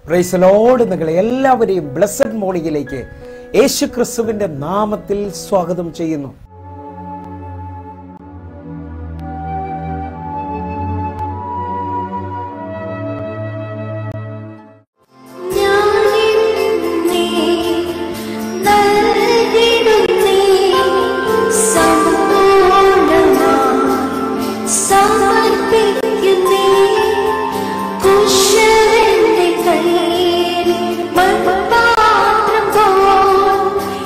പ്രൈസലോട് നിങ്ങളെ എല്ലാവരെയും ബ്ലസ്സഡ് മോർണിംഗിലേക്ക് യേശു ക്രിസ്തുവിന്റെ നാമത്തിൽ സ്വാഗതം ചെയ്യുന്നു ഞാനിന്നേ നൽകിടുന്നേ സമ്പൂർണ്ണമായി സമർപ്പിക്കുന്നേ കുശവന്റെ കയ്യിൽ മൺപാത്രം പോൽ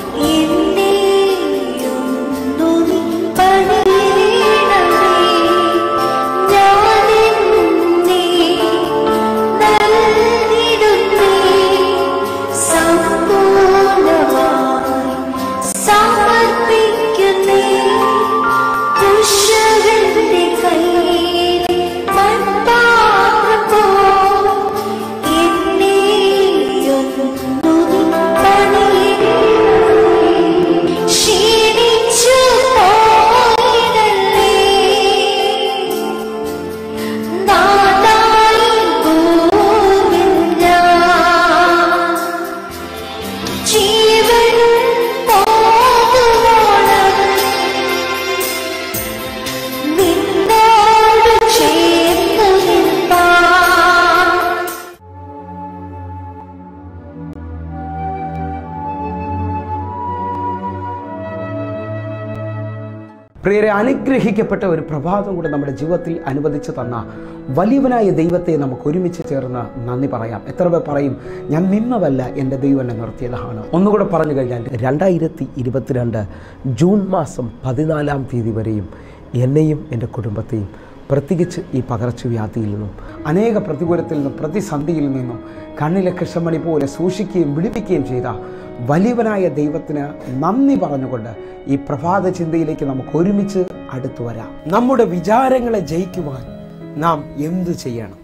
എന്നെയൊന്നു നീ പണിയണമേ ഞാനിന്നേ നൽകിടുന്നേ സമ്പൂർണ്ണമായി സമർപ്പിക്കുന്നേ കുശവന്റെ കയ്യിൽ മൺപാത്രം പോൽ എന്നെയൊന്നു നീ പണിയണമേ ക്ഷീണിച്ചു പോയതല്ലേ നാദായി ഭൂമില്ല ജീവൻ പോകുവോളം നിന്നോട് ചേർന്നു നിൽപ്പാൻ പ്രിയരെ അനുഗ്രഹിക്കപ്പെട്ട ഒരു പ്രഭാതം കൂടെ നമ്മുടെ ജീവിതത്തിൽ അനുവദിച്ചു തന്ന വലിയവനായ ദൈവത്തെ നമുക്ക് ഒരുമിച്ച് ചേർന്ന് നന്ദി പറയാം എത്ര പേർ പറയും ഞാൻ നിന്നതല്ല എൻ്റെ ദൈവം എന്നെ നിർത്തിയതാണ് ഒന്നുകൂടെ പറഞ്ഞു കഴിഞ്ഞാൽ രണ്ടായിരത്തി ഇരുപത്തിരണ്ട് ജൂൺ മാസം പതിനാലാം തീയതി വരെയും എന്നെയും എൻ്റെ കുടുംബത്തെയും പ്രത്യേകിച്ച് ഈ പകർച്ചവ്യാധിയിൽ നിന്നും അനേക പ്രതികൂലത്തിൽ നിന്നും പ്രതിസന്ധിയിൽ നിന്നും കണ്ണിലെ കൃഷ്ണമണി പോലെ സൂക്ഷിക്കുകയും വിളിപ്പിക്കുകയും ചെയ്ത വലിയവനായ ദൈവത്തിന് നന്ദി പറഞ്ഞുകൊണ്ട് ഈ പ്രഭാത ചിന്തയിലേക്ക് നമുക്ക് ഒരുമിച്ച് അടുത്തു വരാം നമ്മുടെ വിചാരങ്ങളെ ജയിക്കുവാൻ നാം എന്തു ചെയ്യണം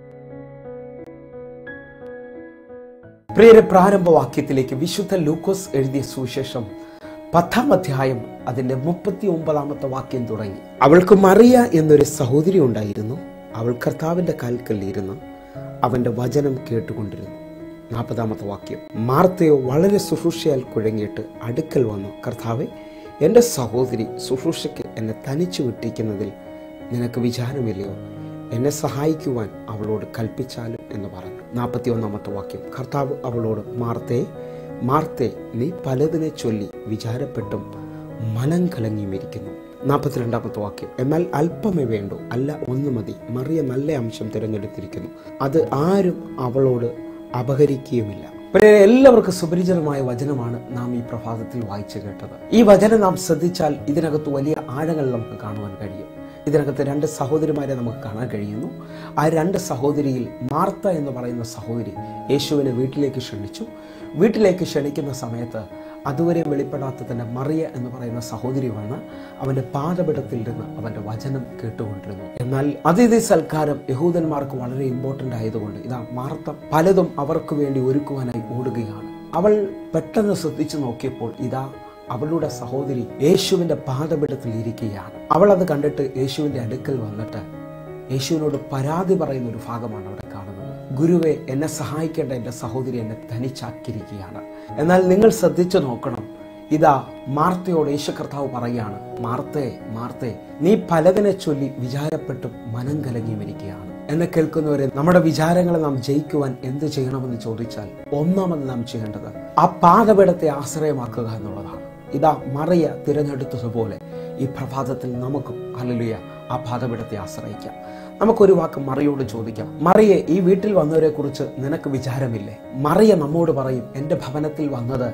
പ്രിയരെ പ്രാരംഭവാക്യത്തിലേക്ക് വിശുദ്ധ ലൂക്കോസ് എഴുതിയ സുവിശേഷം പത്താം അധ്യായം അതിന്റെ മുപ്പത്തി ഒമ്പതാമത്തെ വാക്യം തുടങ്ങി അവൾക്ക് മറിയ എന്നൊരു സഹോദരി ഉണ്ടായിരുന്നു അവൾ കർത്താവിന്റെ കാൽക്കൽ ഇരുന്ന് അവന്റെ വചനം കേട്ടുകൊണ്ടിരുന്നു നാൽപ്പതാമത്തെ വാക്യം മാർത്തയോ വളരെ ശുശ്രൂഷയാൽ കുഴങ്ങിയിട്ട് അടുക്കൽ വന്നു കർത്താവെ എൻ്റെ സഹോദരി ശുശ്രൂഷയ്ക്ക് എന്നെ തനിച്ചു വിട്ടിരിക്കുന്നതിൽ നിനക്ക് വിചാരമില്ലയോ എന്നെ സഹായിക്കുവാൻ അവളോട് കൽപ്പിച്ചാലും എന്ന് പറഞ്ഞു നാൽപ്പത്തി ഒന്നാമത്തെ വാക്യം കർത്താവ് അവളോട് മാർത്തേ മാർത്തേ നീ പലതിനെ ചൊല്ലി വിചാരപ്പെട്ടും മനം കലങ്ങിയുമിരിക്കുന്നു നാൽപ്പത്തിരണ്ടാമത്തെ വാക്യം എന്നാൽ അല്പമേ വേണ്ടൂ അല്ല ഒന്ന് മതി മറിയ നല്ല അംശം തിരഞ്ഞെടുത്തിരിക്കുന്നു അത് ആരും അവളോട് അപഹരിക്കുകയുമില്ല പ്രിയരെ, എല്ലാവർക്കും സുപരിചിതമായ വചനമാണ് നാം ഈ പ്രഭാതത്തിൽ വായിച്ചു കേട്ടത് ഈ വചനം നാം ശ്രദ്ധിച്ചാൽ ഇതിനകത്ത് വലിയ ആഴങ്ങൾ നമുക്ക് കാണുവാൻ കഴിയും ഇതിനകത്ത് രണ്ട് സഹോദരിമാരെ നമുക്ക് കാണാൻ കഴിയുന്നു ആ രണ്ട് സഹോദരിയിൽ മാർത്ത എന്ന് പറയുന്ന സഹോദരി യേശുവിനെ വീട്ടിലേക്ക് ക്ഷണിച്ചു വീട്ടിലേക്ക് ക്ഷണിക്കുന്ന സമയത്ത് അതുവരെ വെളിപ്പെടാത്ത തന്നെ മറിയ എന്ന് പറയുന്ന സഹോദരി വന്ന് അവന്റെ പാദപിടത്തിൽ നിന്ന് അവന്റെ വചനം കേട്ടുകൊണ്ടിരുന്നു എന്നാൽ അതിഥി സൽക്കാരം യഹൂദന്മാർക്ക് വളരെ ഇമ്പോർട്ടന്റ് ആയതുകൊണ്ട് ഇതാ മാർത്ത പലതും അവർക്ക് വേണ്ടി ഒരുക്കുവാനായി ഓടുകയാണ് അവൾ പെട്ടെന്ന് ശ്രദ്ധിച്ചു നോക്കിയപ്പോൾ ഇതാ അവളുടെ സഹോദരി യേശുവിന്റെ പാദപിടത്തിൽ ഇരിക്കുകയാണ് അവൾ അത് കണ്ടിട്ട് യേശുവിന്റെ അടുക്കൽ വന്നിട്ട് യേശുവിനോട് പരാതി പറയുന്ന ഒരു ഭാഗമാണ് അവിടെ കാണുന്നത് ഗുരുവെ എന്നെ സഹായിക്കേണ്ട എൻ്റെ സഹോദരി എന്നെ തനിച്ചാക്കിയിരിക്കുകയാണ് എന്നാൽ നിങ്ങൾ ശ്രദ്ധിച്ചു നോക്കണം ഇതാ മാർത്തയോട് യേശു കർത്താവ് പറയാണ് മാർത്തേ മാർത്തേ നീ പലതിനെ ചൊല്ലി വിചാരപ്പെട്ടും മനം കലങ്ങിയുമിരിക്കുകയാണ് എന്നെ കേൾക്കുന്നവരെ നമ്മുടെ വിചാരങ്ങളെ നാം ജയിക്കുവാൻ എന്ത് ചെയ്യണമെന്ന് ചോദിച്ചാൽ ഒന്നാമത് നാം ചെയ്യേണ്ടത് ആ പാതപീഠത്തെ ആശ്രയമാക്കുക എന്നുള്ളതാണ് ഇതാ മറിയ തിരഞ്ഞെടുത്തതുപോലെ ഈ പ്രഭാതത്തിൽ നമുക്കും അല്ലലുയ ആ പാതപീഠത്തെ ആശ്രയിക്കാം നമുക്കൊരു വാക്ക് മറിയോട് ചോദിക്കാം മറിയെ ഈ വീട്ടിൽ വന്നവരെ കുറിച്ച് നിനക്ക് വിചാരമില്ലേ മറിയ നമ്മോട് പറയും എൻ്റെ ഭവനത്തിൽ വന്നത്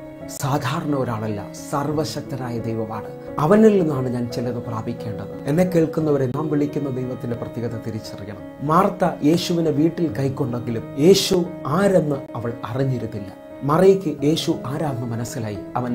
സാധാരണ ഒരാളല്ല സർവശക്തനായ ദൈവമാണ് അവനിൽ നിന്നാണ് ഞാൻ ചിലത് പ്രാപിക്കേണ്ടത് എന്നെ കേൾക്കുന്നവരെ നാം വിളിക്കുന്ന ദൈവത്തിന്റെ പ്രത്യേകത തിരിച്ചറിയണം മാർത്ത യേശുവിനെ വീട്ടിൽ കൈക്കൊണ്ടെങ്കിലും യേശു ആരെന്ന് അവൾ അറിഞ്ഞിരുന്നില്ല മറിയയ്ക്ക് യേശു ആരാന്ന് മനസ്സിലായി അവൻ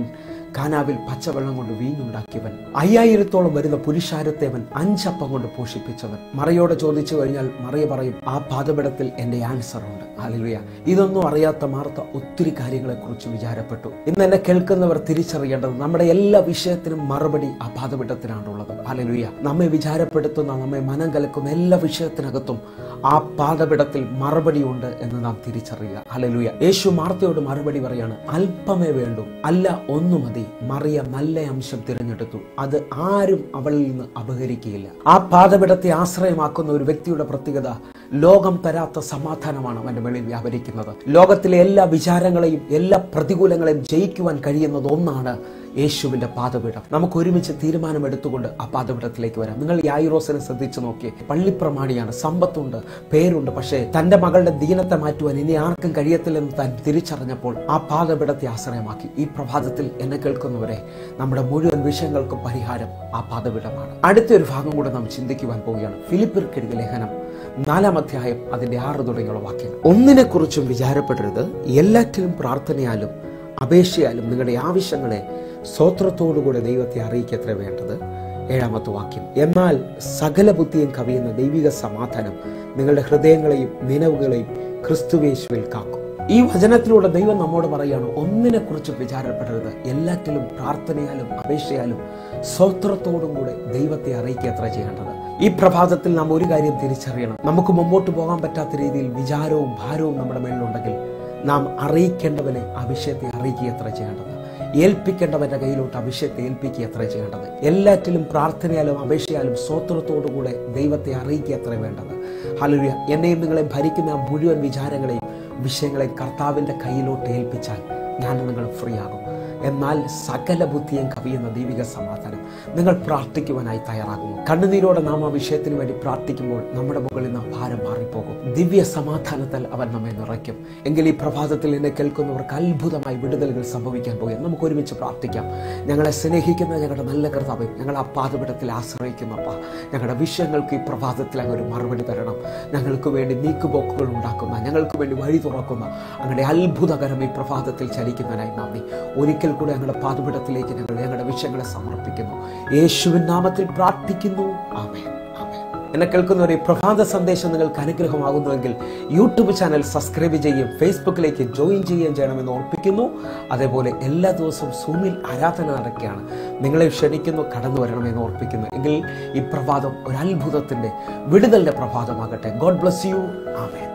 കാനാവിൽ പച്ചവെള്ളം കൊണ്ട് വീഞ്ഞുണ്ടാക്കിയവൻ അയ്യായിരത്തോളം വരുന്ന പുരുഷാരത്തെ അവൻ അഞ്ചപ്പം കൊണ്ട് പോഷിപ്പിച്ചവൻ മറയോടെ ചോദിച്ചു കഴിഞ്ഞാൽ മറിയ പറയും ആ പാതപിടത്തിൽ എന്റെ ആൻസർ ഉണ്ട് ഹാലലുയ ഇതൊന്നും അറിയാത്ത മാർത്ത ഒത്തിരി കാര്യങ്ങളെ കുറിച്ച് വിചാരപ്പെട്ടു ഇന്ന് എന്നെ കേൾക്കുന്നവർ തിരിച്ചറിയേണ്ടത് നമ്മുടെ എല്ലാ വിഷയത്തിനും മറുപടി ആ പാതപിടത്തിനാണുള്ളത് ഹാലലുയ നമ്മെ വിചാരപ്പെടുത്തുന്ന നമ്മെ മനം കലക്കുന്ന എല്ലാ വിഷയത്തിനകത്തും ആ പാതപിടത്തിൽ മറുപടി ഉണ്ട് എന്ന് നാം തിരിച്ചറിയുക ഹാലലുയ യേശു മാർത്തയോട് മറുപടി പറയാണ് അല്പമേ വേണ്ടൂ അല്ല ഒന്നു മതി മറിയ നല്ല അംശം തിരഞ്ഞെടുത്തു അത് ആരും അവളിൽ നിന്ന് അപഹരിക്കുകയില്ല ആ പാതപിടത്തെ ആശ്രയമാക്കുന്ന ഒരു വ്യക്തിയുടെ പ്രത്യേകത ലോകം തരാത്ത സമാധാനമാണ് അവന്റെ വെളിയിൽ വ്യാപരിക്കുന്നത് ലോകത്തിലെ എല്ലാ വിചാരങ്ങളെയും എല്ലാ പ്രതികൂലങ്ങളെയും ജയിക്കുവാൻ കഴിയുന്നത് ഒന്നാണ് യേശുവിന്റെ പാതപീഠം നമുക്ക് ഒരുമിച്ച് തീരുമാനമെടുത്തുകൊണ്ട് ആ പാതപീഠത്തിലേക്ക് വരാം നിങ്ങൾ യായിറോസിനെ ശ്രദ്ധിച്ചു നോക്കിയേ പള്ളിപ്രമാണിയാണ് സമ്പത്തുണ്ട് പേരുണ്ട് പക്ഷേ തന്റെ മകളുടെ ദീനത്തെ മാറ്റുവാൻ ഇനി ആർക്കും കഴിയത്തില്ലെന്ന് താൻ തിരിച്ചറിഞ്ഞപ്പോൾ ആ പാതപീഠത്തെ ആശ്രയമാക്കി ഈ പ്രഭാതത്തിൽ എന്നെ കേൾക്കുന്നവരെ നമ്മുടെ മുഴുവൻ വിഷയങ്ങൾക്കും പരിഹാരം ആ പാതപീഠമാണ് അടുത്തൊരു ഭാഗം കൂടെ നാം ചിന്തിക്കുവാൻ പോവുകയാണ് ഫിലിപ്പിർക്കെഴുതിയ ലേഖനം നാലാം അധ്യായം അതിന്റെ ആറ് തുടങ്ങിയുള്ള വാക്യങ്ങൾ ഒന്നിനെ കുറിച്ചും വിചാരപ്പെടരുത് എല്ലാറ്റിലും പ്രാർത്ഥനയാലും അപേക്ഷയാലും നിങ്ങളുടെ ആവശ്യങ്ങളെ സ്വോത്രത്തോടുകൂടെ ദൈവത്തെ അറിയിക്കത്ര വേണ്ടത് ഏഴാമത്തെ വാക്യം എന്നാൽ സകല ബുദ്ധിയും കവിയുന്ന ദൈവിക സമാധാനം നിങ്ങളുടെ ഹൃദയങ്ങളെയും നിലവുകളെയും ക്രിസ്തുവേശുവിൽ കാക്കും ഈ വചനത്തിലൂടെ ദൈവം നമ്മോട് പറയാണ് ഒന്നിനെ കുറിച്ച് വിചാരപ്പെടരുത് എല്ലാറ്റിലും പ്രാർത്ഥനയാലും അപേക്ഷയാലും സ്വത്രത്തോടും കൂടെ ദൈവത്തെ അറിയിക്കുക എത്ര ചെയ്യേണ്ടത് ഈ പ്രഭാതത്തിൽ നാം ഒരു കാര്യം തിരിച്ചറിയണം നമുക്ക് മുമ്പോട്ട് പോകാൻ പറ്റാത്ത രീതിയിൽ വിചാരവും ഭാരവും നമ്മുടെ മേലിലുണ്ടെങ്കിൽ നാം അറിയിക്കേണ്ടവനെ ആ വിഷയത്തെ അറിയിക്കുക എത്ര ചെയ്യേണ്ടത് ഏൽപ്പിക്കേണ്ടവന്റെ കയ്യിലോട്ട് അഭിഷേകത്തെ ഏൽപ്പിക്കുക എത്ര ചെയ്യേണ്ടത് എല്ലാറ്റിലും പ്രാർത്ഥനയാലും അപേക്ഷയാലും സ്വത്രത്തോടുകൂടെ ദൈവത്തെ അറിയിക്കുക എത്ര വേണ്ടത് ഹലുയ എന്നെയും നിങ്ങളെ ഭരിക്കുന്ന ആ മുഴുവൻ വിചാരങ്ങളെയും വിഷയങ്ങളെ കർത്താവിന്റെ കയ്യിലോട്ട് ഏൽപ്പിച്ചാൽ ഞാൻ നിങ്ങൾ ഫ്രീ ആകും എന്നാൽ സകല ബുദ്ധിയും കവിയുന്ന ദൈവിക സമാധാനം നിങ്ങൾ പ്രാർത്ഥിക്കുവാനായി തയ്യാറാകുന്നു കണ്ണുനീരോടെ നാം ആ വിഷയത്തിന് വേണ്ടി പ്രാർത്ഥിക്കുമ്പോൾ നമ്മുടെ മുകളിൽ നിന്ന് ആ ഭാരം മാറിപ്പോകും ദിവ്യ സമാധാനത്താൽ അവൻ നമ്മെ നിറയ്ക്കും എങ്കിൽ ഈ പ്രഭാതത്തിൽ എന്നെ കേൾക്കുന്നവർക്ക് അത്ഭുതമായി വിടുതലുകൾ സംഭവിക്കാൻ പോകും നമുക്ക് ഒരുമിച്ച് പ്രാർത്ഥിക്കാം ഞങ്ങളെ സ്നേഹിക്കുന്ന ഞങ്ങളുടെ നല്ല കർത്താവ് ഞങ്ങൾ ആ പാതപിടത്തിൽ ആശ്രയിക്കുന്നപ്പ ഞങ്ങളുടെ വിഷയങ്ങൾക്ക് ഈ പ്രഭാതത്തിൽ അങ്ങ് ഒരു മറുപടി തരണം ഞങ്ങൾക്ക് വേണ്ടി നീക്കുപോക്കുകൾ ഉണ്ടാക്കുന്ന ഞങ്ങൾക്ക് വേണ്ടി വഴി തുറക്കുന്ന അങ്ങനെ അത്ഭുതകരം ഈ പ്രഭാതത്തിൽ ചലിക്കുന്നതിനായി നന്ദി ഒരിക്കൽ കൂടെ ഞങ്ങളുടെ പാതപിടത്തിലേക്ക് ഞങ്ങൾ ഞങ്ങളുടെ വിഷയങ്ങളെ സമർപ്പിക്കുന്നു യേശുവിൻ നാമത്തിൽ പ്രാർത്ഥിക്കുന്നു ആമേൻ ആമേൻ എന്നെ കേൾക്കുന്നവരെ ഈ പ്രഭാത സന്ദേശം നിങ്ങൾക്ക് അനുഗ്രഹമാകുന്നുവെങ്കിൽ യൂട്യൂബ് ചാനൽ സബ്സ്ക്രൈബ് ചെയ്യുകയും ഫേസ്ബുക്കിലേക്ക് ജോയിൻ ചെയ്യുകയും ചെയ്യണമെന്ന് ഓർപ്പിക്കുന്നു അതേപോലെ എല്ലാ ദിവസവും സൂമിൽ ആരാധന നടക്കുകയാണ് നിങ്ങളെ ക്ഷണിക്കുന്നു കടന്നു വരണമെന്ന് ഓർപ്പിക്കുന്നു എങ്കിൽ ഈ പ്രഭാതം ഒരു അത്ഭുതത്തിന്റെ വിടുതലിന്റെ പ്രഭാതമാകട്ടെ ഗോഡ് ബ്ലസ് യു ആമേൻ